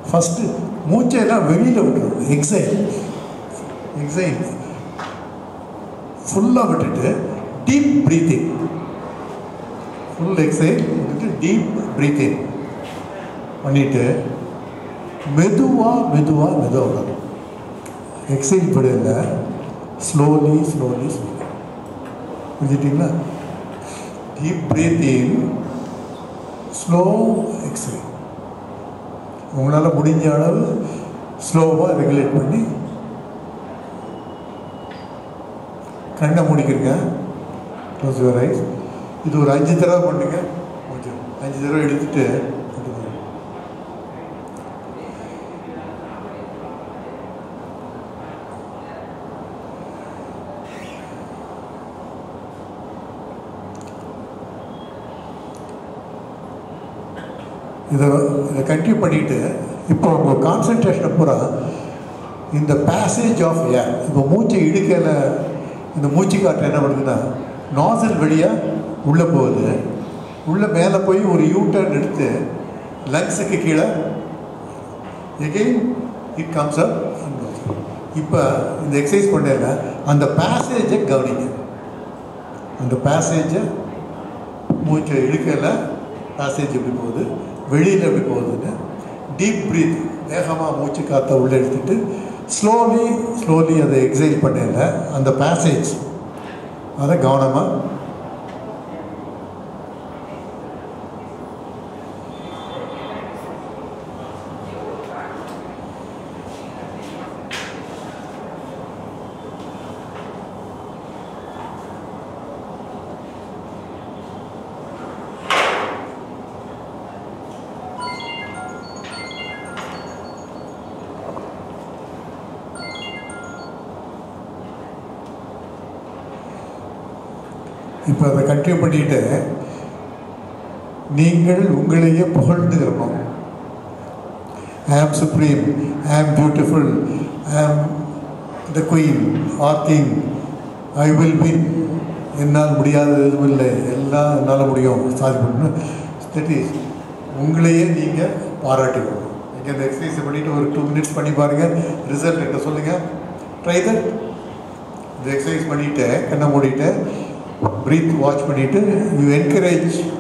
First மூச்சையெல்லாம் வெளியில் விட்டுரும் exile exhale ஃபுல்லாக விட்டுட்டு டீப் ப்ரீத்திங் ஃபுல் எக்ஸைல் விட்டுட்டு டீப் ப்ரீத்திங் பண்ணிவிட்டு மெதுவாக மெதுவாக மெதுவாக விடணும் எக்ஸைல் படையில் ஸ்லோலி ஸ்லோலி ஸ்லோலி புரிஞ்சிட்டிங்களா டீப் பிரீத்திங் ஸ்லோ எக்ஸைல் உங்களால் முடிஞ்ச அளவு ஸ்லோவாக ரெகுலேட் பண்ணி கண்ணை மூடிக்கிறங்க க்ளோஸ் யுவர் ஐஸ் இது ஒரு அஞ்சு தடவை பண்ணுங்க கொஞ்சம் அஞ்சு தடவை எடுத்துட்டு கட்டுங்க. இதை இதை கண்டினியூ பண்ணிட்டு இப்போ உங்கள் கான்சன்ட்ரேஷனை பூரா இந்த பேசேஜ் ஆஃப் ஏர் இப்போ மூச்சை இடுக்கையில் இந்த மூச்சு காற்று என்ன பண்ணுதுன்னா நாசல் வழியாக உள்ளே போகுது உள்ளே மேலே போய் ஒரு யூ டர்ன் எடுத்து லங்ஸுக்கு கீழே எகெயின் இட் கம்ஸ் அப் இப்போ இந்த எக்ஸசைஸ் பண்ணல அந்த பேசேஜை கவனிங்க அந்த பேசேஜை மூச்சை இழுக்கையில் பேசேஜ் எப்படி போகுது வெளியில் எப்படி போகுதுன்னு டீப் ப்ரீத் வேகமாக மூச்சு காற்றை உள்ளே எடுத்துட்டு ஸ்லோலி ஸ்லோலி அதை எக்ஸைல் பண்ணல அந்த பேசேஜ் அதை கவனமாக இப்போ அதை கண்டினியூ பண்ணிட்டு நீங்கள் உங்களையே புகழ்ந்துக்கிறணும் ஐ ஆம் சுப்ரீம் ஐ ஆம் beautiful I am the queen or king I will win என்னால் முடியாதது எதுவும் இல்லை எல்லாம் என்னால் முடியும் சாதிக்கணும் தட் இஸ் உங்களையே நீங்கள் பாராட்டிக்கணும் நீங்கள் இந்த எக்ஸசைஸ் பண்ணிவிட்டு ஒரு டூ மினிட்ஸ் பண்ணி பாருங்கள் ரிசல்ட் என்ன சொல்லுங்கள் ட்ரை தட் இந்த எக்ஸசைஸ் பண்ணிவிட்டு கண்ணை மூடிட்டு ப்ரீத் வாட்ச் பண்ணிவிட்டு யூ என்கரேஜ்